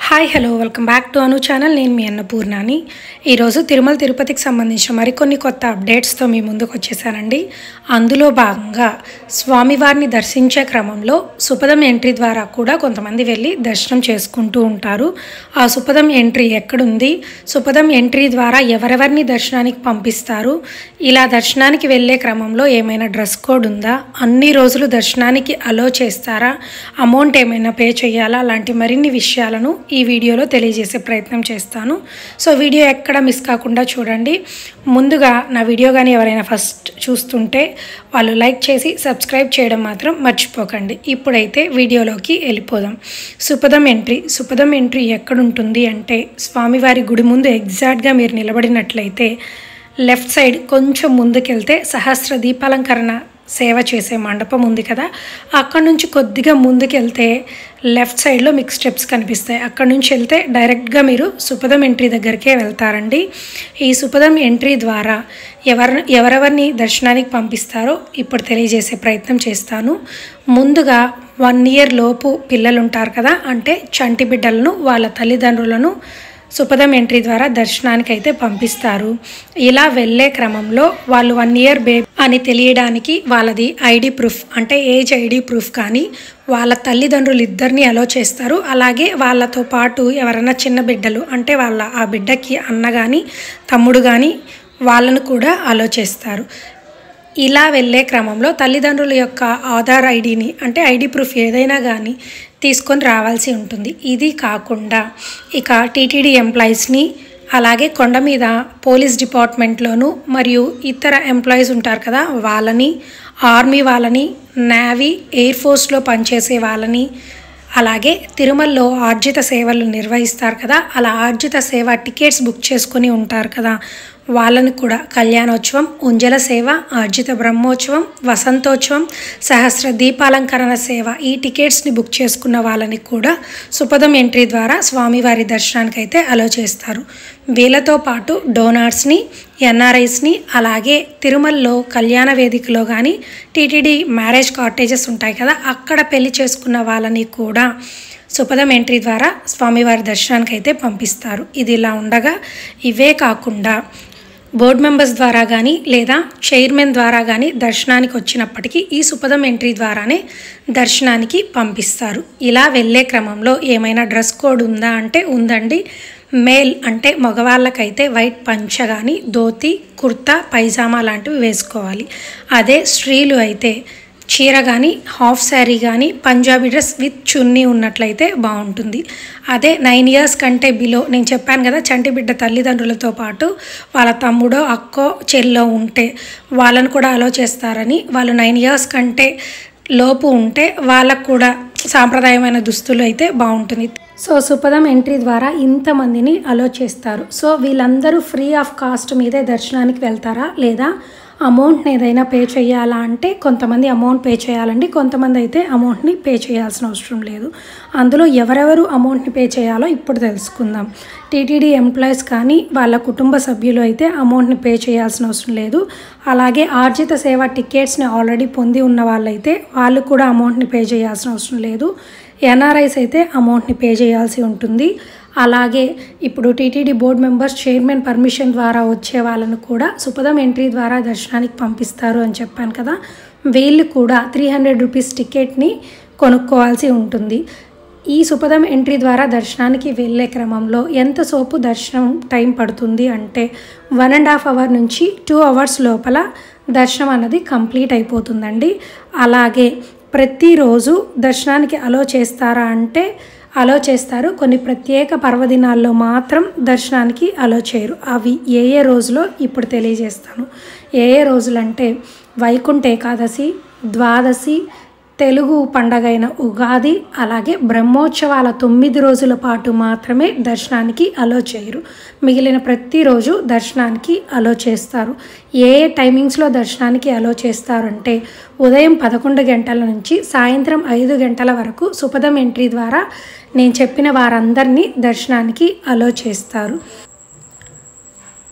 hi hello welcome back to Anu channel నేను మీ అన్నపూర్ణాని ఈరోజు తిరుమల తిరుపతికి సంబంధించిన మరికొన్ని కొత్త అప్డేట్స్తో మీ ముందుకు వచ్చేసానండి అందులో భాగంగా స్వామివారిని దర్శించే క్రమంలో సుపదం ఎంట్రీ ద్వారా కూడా కొంతమంది వెళ్ళి దర్శనం చేసుకుంటూ ఉంటారు ఆ సుపదం ఎంట్రీ ఎక్కడుంది సుపదం ఎంట్రీ ద్వారా ఎవరెవరిని దర్శనానికి పంపిస్తారు ఇలా దర్శనానికి వెళ్ళే క్రమంలో ఏమైనా డ్రెస్ కోడ్ ఉందా అన్ని రోజులు దర్శనానికి అలో చేస్తారా అమౌంట్ ఏమైనా పే చేయాలా అలాంటి మరిన్ని విషయాలను ఈ వీడియోలో తెలియజేసే ప్రయత్నం చేస్తాను సో వీడియో ఎక్కడ మిస్ కాకుండా చూడండి ముందుగా నా వీడియో కానీ ఎవరైనా ఫస్ట్ చూస్తుంటే వాళ్ళు లైక్ చేసి సబ్స్క్రైబ్ చేయడం మాత్రం మర్చిపోకండి ఇప్పుడైతే వీడియోలోకి వెళ్ళిపోదాం సుపదం ఎంట్రీ సుపదం ఎంట్రీ ఎక్కడుంటుంది అంటే స్వామివారి గుడి ముందు ఎగ్జాక్ట్గా మీరు నిలబడినట్లయితే లెఫ్ట్ సైడ్ కొంచెం ముందుకెళ్తే సహస్ర దీపాలంకరణ సేవ చేసే మండపం ఉంది కదా అక్కడ నుంచి కొద్దిగా ముందుకెళ్తే లెఫ్ట్ సైడ్లో మీకు స్టెప్స్ కనిపిస్తాయి అక్కడ నుంచి వెళ్తే డైరెక్ట్గా మీరు సుపదం ఎంట్రీ దగ్గరికే వెళ్తారండి ఈ సుపదం ఎంట్రీ ద్వారా ఎవరి ఎవరెవరిని దర్శనానికి పంపిస్తారో ఇప్పుడు తెలియజేసే ప్రయత్నం చేస్తాను ముందుగా వన్ ఇయర్ లోపు పిల్లలు ఉంటారు కదా అంటే చంటి బిడ్డలను వాళ్ళ తల్లిదండ్రులను సుపదం ఎంట్రీ ద్వారా దర్శనానికి అయితే పంపిస్తారు ఇలా వెళ్ళే క్రమంలో వాళ్ళు వన్ ఇయర్ బేబీ అని తెలియడానికి వాళ్ళది ఐడి ప్రూఫ్ అంటే ఏజ్ ఐడి ప్రూఫ్ కానీ వాళ్ళ తల్లిదండ్రులు ఇద్దరిని అలో చేస్తారు అలాగే వాళ్ళతో పాటు ఎవరైనా చిన్న బిడ్డలు అంటే వాళ్ళ ఆ బిడ్డకి అన్న కానీ తమ్ముడు కానీ వాళ్ళను కూడా అలో చేస్తారు ఇలా వెళ్ళే క్రమంలో తల్లిదండ్రుల యొక్క ఆధార్ ఐడిని అంటే ఐడి ప్రూఫ్ ఏదైనా కానీ తీసుకొని రావాల్సి ఉంటుంది ఇది కాకుండా ఇక టీటీడీ ఎంప్లాయీస్ని అలాగే కొండ మీద పోలీస్ డిపార్ట్మెంట్లోను మరియు ఇతర ఎంప్లాయీస్ ఉంటారు కదా వాళ్ళని ఆర్మీ వాళ్ళని నేవీ ఎయిర్ ఫోర్స్లో పనిచేసే వాళ్ళని అలాగే తిరుమలలో ఆర్జిత సేవలు నిర్వహిస్తారు కదా అలా ఆర్జిత సేవ టికెట్స్ బుక్ చేసుకొని ఉంటారు కదా వాళ్ళని కూడా కళ్యాణోత్సవం ఉంజల సేవ ఆర్జిత బ్రహ్మోత్సవం వసంతోత్సవం సహస్ర దీపాలంకరణ సేవ ఈ టికెట్స్ని బుక్ చేసుకున్న వాళ్ళని కూడా సుపదం ఎంట్రీ ద్వారా స్వామివారి దర్శనానికి అయితే అలో చేస్తారు వీళ్ళతో పాటు డోనార్స్ని ఎన్ఆర్ఐస్ని అలాగే తిరుమలలో కళ్యాణ వేదికలో కానీ టీటీడీ మ్యారేజ్ కాటేజెస్ ఉంటాయి కదా అక్కడ పెళ్లి చేసుకున్న వాళ్ళని కూడా సుపదం ఎంట్రీ ద్వారా స్వామివారి దర్శనానికి అయితే పంపిస్తారు ఇది ఇలా ఉండగా ఇవే కాకుండా బోర్డు మెంబర్స్ ద్వారా కానీ లేదా చైర్మన్ ద్వారా కానీ దర్శనానికి వచ్చినప్పటికీ ఈ సుపదం ఎంట్రీ ద్వారానే దర్శనానికి పంపిస్తారు ఇలా వెళ్ళే క్రమంలో ఏమైనా డ్రెస్ కోడ్ ఉందా అంటే ఉందండి మేల్ అంటే మగవాళ్ళకైతే వైట్ పంచ కానీ ధోతి కుర్తా పైజామా లాంటివి వేసుకోవాలి అదే స్త్రీలు అయితే చీర కానీ హాఫ్ శారీ కానీ పంజాబీ డ్రెస్ విత్ చున్నీ ఉన్నట్లయితే బాగుంటుంది అదే నైన్ ఇయర్స్ కంటే బిలో నేను చెప్పాను కదా చంటి బిడ్డ తల్లిదండ్రులతో పాటు వాళ్ళ తమ్ముడో అక్కో చెల్లో ఉంటే వాళ్ళని కూడా అలో చేస్తారని వాళ్ళు నైన్ ఇయర్స్ కంటే లోపు ఉంటే వాళ్ళకు కూడా సాంప్రదాయమైన దుస్తులు అయితే బాగుంటుంది సో సుపదం ఎంట్రీ ద్వారా ఇంతమందిని అలో చేస్తారు సో వీళ్ళందరూ ఫ్రీ ఆఫ్ కాస్ట్ మీదే దర్శనానికి వెళ్తారా లేదా అమౌంట్ని ఏదైనా పే చేయాలా అంటే కొంతమంది అమౌంట్ పే చేయాలండి కొంతమంది అయితే అమౌంట్ని పే చేయాల్సిన అవసరం లేదు అందులో ఎవరెవరు అమౌంట్ని పే చేయాలో ఇప్పుడు తెలుసుకుందాం టీటీడీ ఎంప్లాయీస్ కానీ వాళ్ళ కుటుంబ సభ్యులు అయితే అమౌంట్ని పే చేయాల్సిన అవసరం లేదు అలాగే ఆర్జిత సేవ టికెట్స్ని ఆల్రెడీ పొంది ఉన్న వాళ్ళైతే వాళ్ళు కూడా అమౌంట్ని పే చేయాల్సిన అవసరం లేదు ఎన్ఆర్ఐస్ అయితే అమౌంట్ని పే చేయాల్సి ఉంటుంది అలాగే ఇప్పుడు TTD board members chairman permission ద్వారా వచ్చే వాళ్ళను కూడా సుపదం ఎంట్రీ ద్వారా దర్శనానికి పంపిస్తారు అని చెప్పాను కదా వీళ్ళు కూడా త్రీ హండ్రెడ్ రూపీస్ టికెట్ని కొనుక్కోవాల్సి ఉంటుంది ఈ సుపదం ఎంట్రీ ద్వారా దర్శనానికి వెళ్ళే క్రమంలో ఎంత సోపు దర్శనం టైం పడుతుంది అంటే వన్ అండ్ హాఫ్ అవర్ నుంచి టూ అవర్స్ లోపల దర్శనం అన్నది కంప్లీట్ అయిపోతుందండి అలాగే ప్రతిరోజు దర్శనానికి అలో చేస్తారా అంటే అలో చేస్తారు కొన్ని ప్రత్యేక పర్వదినాల్లో మాత్రం దర్శనానికి అలో చేయరు అవి ఏ ఏ రోజులో ఇప్పుడు తెలియజేస్తాను ఏ ఏ రోజులంటే వైకుంఠ ఏకాదశి ద్వాదశి తెలుగు పండగైన ఉగాది అలాగే బ్రహ్మోత్సవాల తొమ్మిది రోజుల పాటు మాత్రమే దర్శనానికి అలో చేయరు మిగిలిన ప్రతిరోజు దర్శనానికి అలో చేస్తారు ఏ ఏ టైమింగ్స్లో దర్శనానికి అలో చేస్తారంటే ఉదయం పదకొండు గంటల నుంచి సాయంత్రం ఐదు గంటల వరకు సుపదం ఎంట్రీ ద్వారా నేను చెప్పిన వారందరినీ దర్శనానికి అలో చేస్తారు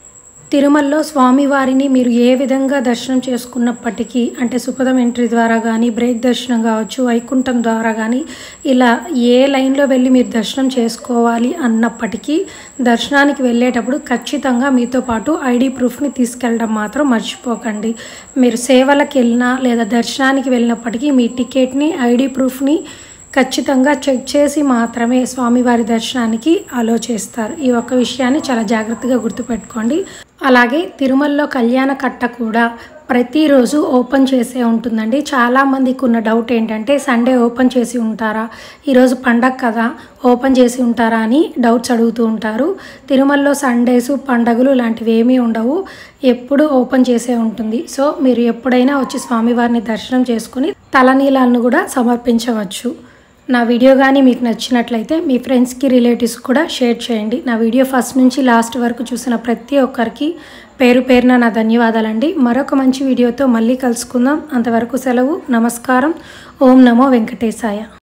తిరుమలలో స్వామివారిని మీరు ఏ విధంగా దర్శనం చేసుకున్నప్పటికీ అంటే సుపదం ఎంట్రీ ద్వారా కానీ బ్రేక్ దర్శనం కావచ్చు వైకుంఠం ద్వారా కానీ ఇలా ఏ లైన్లో వెళ్ళి మీరు దర్శనం చేసుకోవాలి అన్నప్పటికీ దర్శనానికి వెళ్ళేటప్పుడు ఖచ్చితంగా మీతో పాటు ఐడి ప్రూఫ్ని తీసుకెళ్ళడం మాత్రం మర్చిపోకండి మీరు సేవలకు వెళ్ళినా లేదా దర్శనానికి వెళ్ళినప్పటికీ మీ టికెట్ని ఐడి ప్రూఫ్ని ఖచ్చితంగా చెక్ చేసి మాత్రమే స్వామివారి దర్శనానికి అలో చేస్తారు ఈ ఒక్క విషయాన్ని చాలా జాగ్రత్తగా గుర్తుపెట్టుకోండి అలాగే తిరుమలలో కళ్యాణ కట్ట కూడా ప్రతిరోజు ఓపెన్ చేసే ఉంటుందండి చాలామందికి ఉన్న డౌట్ ఏంటంటే సండే ఓపెన్ చేసి ఉంటారా ఈరోజు పండగ కదా ఓపెన్ చేసి ఉంటారా అని డౌట్స్ అడుగుతూ ఉంటారు తిరుమలలో సండేస్ పండగలు లాంటివి ఏమీ ఉండవు ఎప్పుడు ఓపెన్ చేసే ఉంటుంది సో మీరు ఎప్పుడైనా వచ్చి స్వామివారిని దర్శనం చేసుకుని తలనీలాలను కూడా సమర్పించవచ్చు నా వీడియో కానీ మీకు నచ్చినట్లయితే మీ ఫ్రెండ్స్కి రిలేటివ్స్ కూడా షేర్ చేయండి నా వీడియో ఫస్ట్ నుంచి లాస్ట్ వరకు చూసిన ప్రతి ఒక్కరికి పేరు పేరున నా ధన్యవాదాలండి మరొక మంచి వీడియోతో మళ్ళీ కలుసుకుందాం అంతవరకు సెలవు నమస్కారం ఓం నమో వెంకటేశాయ